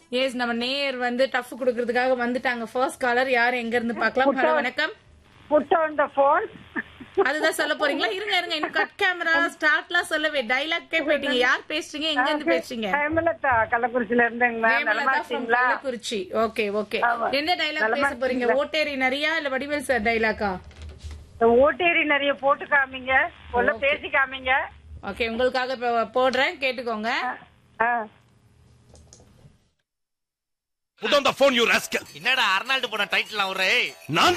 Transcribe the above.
S நம்ம நேர் வந்து டஃப் குடுக்கறதுக்காக வந்துட்டாங்க ஃபர்ஸ்ட் காலர் யார் எங்க இருந்து பார்க்கலாம் ஹலோ வணக்கம் put on the phone. அதுதான் சொல்ல போறீங்களா இருங்க இருங்க இன்னும் கட் கேமரா ஸ்டார்ட்லாம் சொல்லவே டைலாக்கே போயிட்டீங்க யார் பேசுறீங்க எங்க இருந்து பேசுறீங்க ஹேமலதா கள்ளக்குறிச்சியில இருந்தேங்க மேம் நலமா ஹேமலதா from இருக்கீங்களா கள்ளக்குறிச்சி ஓகே ஓகே ஆமா. என்ன டைலாக் நலமா பேச போறீங்க ஓட்டேரி நிறையா இல்ல வடிவேல் சார் டைலாக்கா இந்த ஓட்டேரி நிறைய போட்டு காமிங்க சொல்ல பேசி காமிங்க ஓகே உங்களுக்காக இப்ப போடுறேன் கேட்டுக்கோங்க ஆ. Put on the phone, you rascal. என்னடா அர்னால்டு போன டைட்டில் அவரே நான்